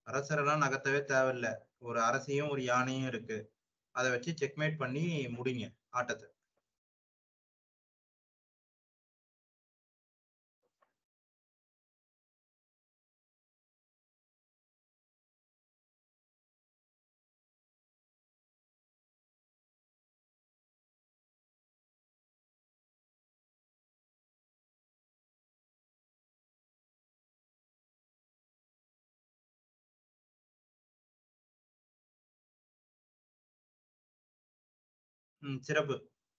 அரசரெல்லாம் நகர்த்தவே தேவையில்ல ஒரு அரசியும் ஒரு யானையும் இருக்கு அதை வச்சு செக்மேட் பண்ணி முடிங்க ஆட்டத்தை ம் சிறப்பு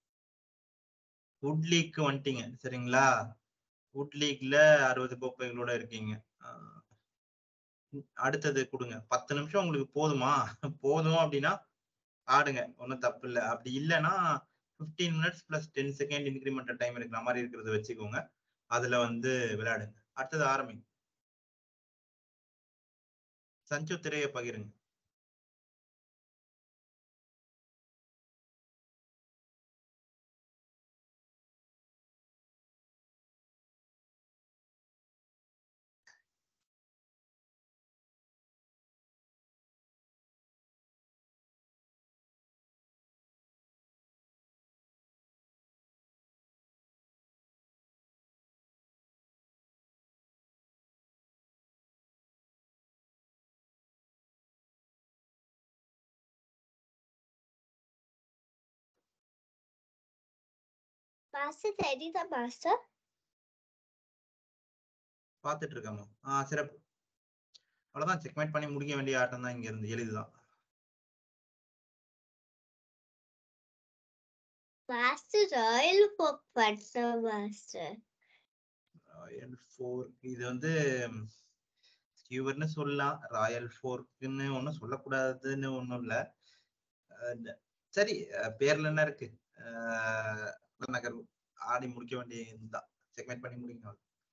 வுட் லீக்கு வந்துட்டீங்க சரிங்களா வுட் லீக்ல அறுபது கோப்பைகளோட இருக்கீங்க ஆஹ் உம் அடுத்தது கொடுங்க பத்து நிமிஷம் உங்களுக்கு போதுமா போதும் அப்படின்னா ஆடுங்க ஒன்றும் தப்பு இல்லை அப்படி இல்லைன்னா fifteen minutes plus ten second incremental time இருக்கிற மாதிரி இருக்கிறத வச்சுக்கோங்க அதுல வந்து விளையாடுங்க அடுத்தது ஆரம்பிங்க சஞ்சு திரையை பகிருங்க மாஸ்டர் தெரியுதா மாஸ்டர் பார்த்துட்டு இருக்காமா ஆ சிறப்பு அவ்வளவுதான் செக்மேட் பண்ணி முடிக்க வேண்டிய ஆட்டம் தான் இங்க இருந்து எளிதுதான் மாஸ்டர் ராயல் போக் படிச்சோம் மாஸ்டர் ராயல் ஃபோர்க் இது வந்து ஸ்கியூவர்னு சொல்லலாம் ராயல் ஃபோர்க்குன்னு ஒன்றும் சொல்லக்கூடாதுன்னு ஒன்றும் இல்லை சரி அஹ் பேர்ல என்ன இருக்கு அஹ் நகர் ஆடி முடிக்க வேண்டிய இதுதான் செக்மெண்ட் பண்ணி முடிங்க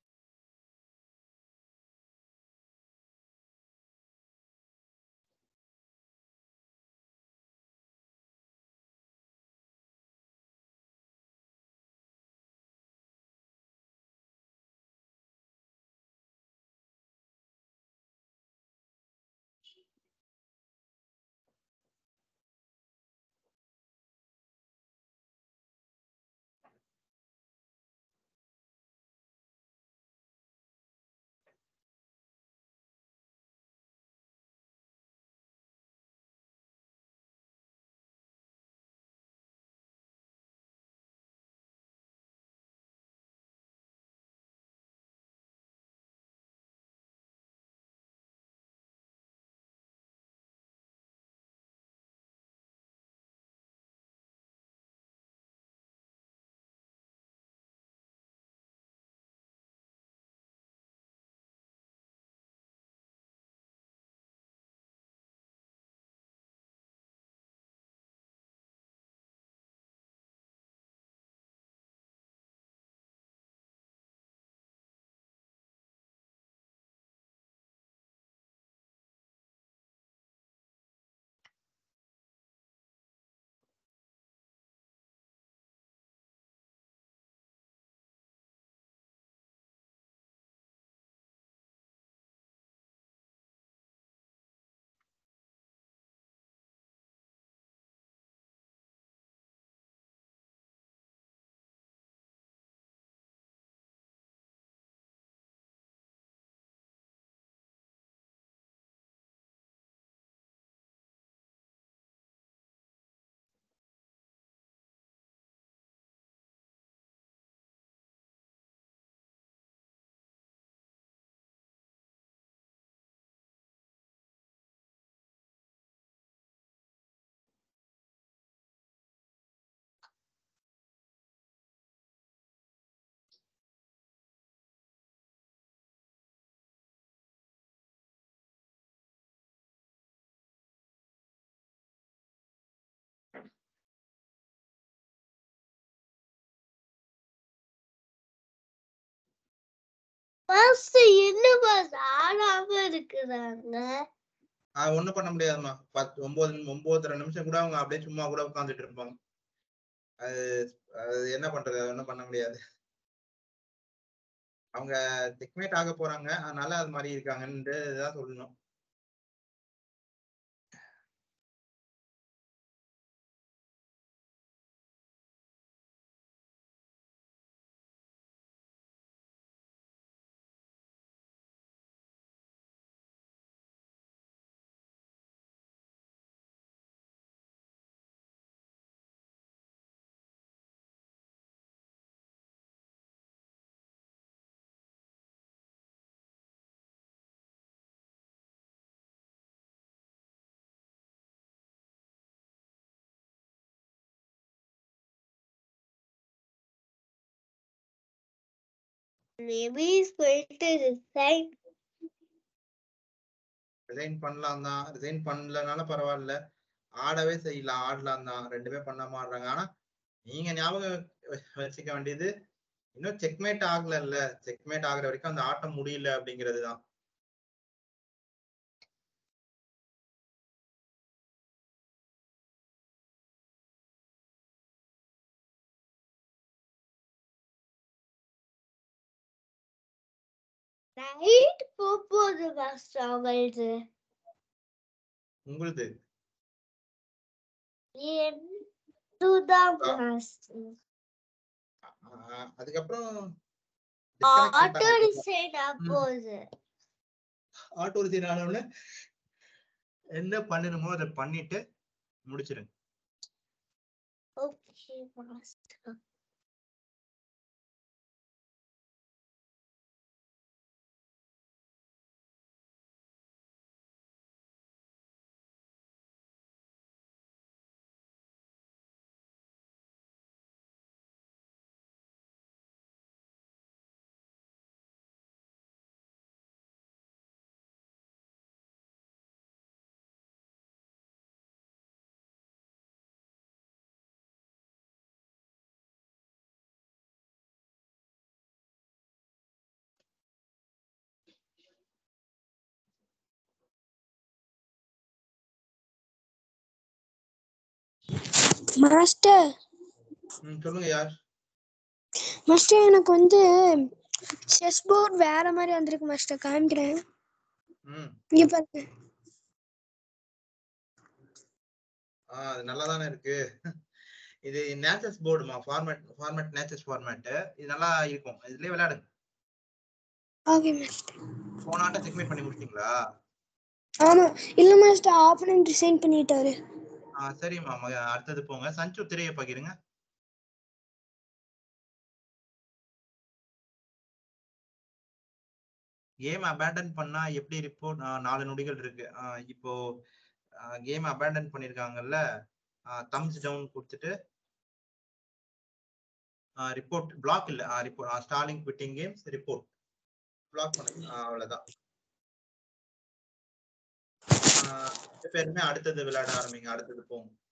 மாஸ்டர் என்ன மாஸ்டர் ஆடாம இருக்கிறாங்க ஆஹ் ஒண்ணும் பண்ண முடியாதும்மா பத்து ஒன்பது ஒன்பதரை நிமிஷம் கூட அவங்க அப்படியே சும்மா கூட உட்காந்துட்டு இருப்பாங்க அது அது என்ன பண்றது அது ஒண்ணும் பண்ண முடியாது அவங்க செக்மேட் ஆக போறாங்க அதனால அது மாதிரி இருக்காங்கன்னு தான் சொல்லணும் Maybe he's going to resign. Resign பண்ணலாம் தான் ரிசைன் பண்ணலனாலும் பரவாயில்ல ஆடவே செய்யலாம் ஆடலாம் தான் ரெண்டுமே பண்ணாம ஆடுறாங்க ஆனா நீங்க ஞாபகம் வ- வச்சுக்க வேண்டியது இன்னும் செக்மேட் ஆகலல்ல செக்மேட் ஆகுற வரைக்கும் அந்த ஆட்டம் முடியல அப்படிங்கிறது தான் Right? போகுது மாஸ்டர் அவங்களது உங்களுது என்னதான் மாஸ்டர் ஆஹ் அதுக்கப்புறம் ஆட்டோ ரிசைன் போகுது ஆட்டோ ரிசைன் ஆனவுடனே என்ன பண்ணணுமோ அதை பண்ணிட்டு முடிச்சிருங்க ஓகே மாஸ்டர் மாஸ்டர் ம், சொல்லுங்க யார் மாஸ்டர் எனக்கு வந்து செஸ் போர்ட் வேற மாதிரி வந்திருக்கு மாஸ்டர் காமிக்கிறேன் ம் இங்க பாருங்க ஆஹ் அது நல்லா தானே இருக்கு இது நேச்சர்ஸ் போர்டுமா ஃபார்மேட் ஃபார்மேட் நேச்சர்ஸ் ஃபார்மேட் இது நல்லா இருக்கும் இதுலயே விளையாடுங்க ஓகே மாஸ்டர் போன ஆட்டம் செக்மேட் பண்ணி முடிச்சிட்டீங்களா ஆமா இல்ல மாஸ்டர் ஆப்பனன்ட் டிசைன் பண்ணிட்டாரு ஆ சரிம்மா மக- அடுத்தது போங்க சஞ்சு திரையை பகிருங்க கேம் அபேண்டன் பண்ணா எப்படி ரிப்போர்ட் நாலு நொடிகள் இருக்கு ஆ, இப்போ கேம் அபேண்டன் பண்ணிருக்காங்கல்ல தம்ஸ் டவுன் கொடுத்துட்டு ரிப்போர்ட் பிளாக் இல்ல report stalling quitting games report block பண்ணுங்க ஆ, அவ்வளவுதான் ஆ, ரெண்டு பேருமே அடுத்தது விளையாட ஆரம்பிங்க அடுத்தது போங்க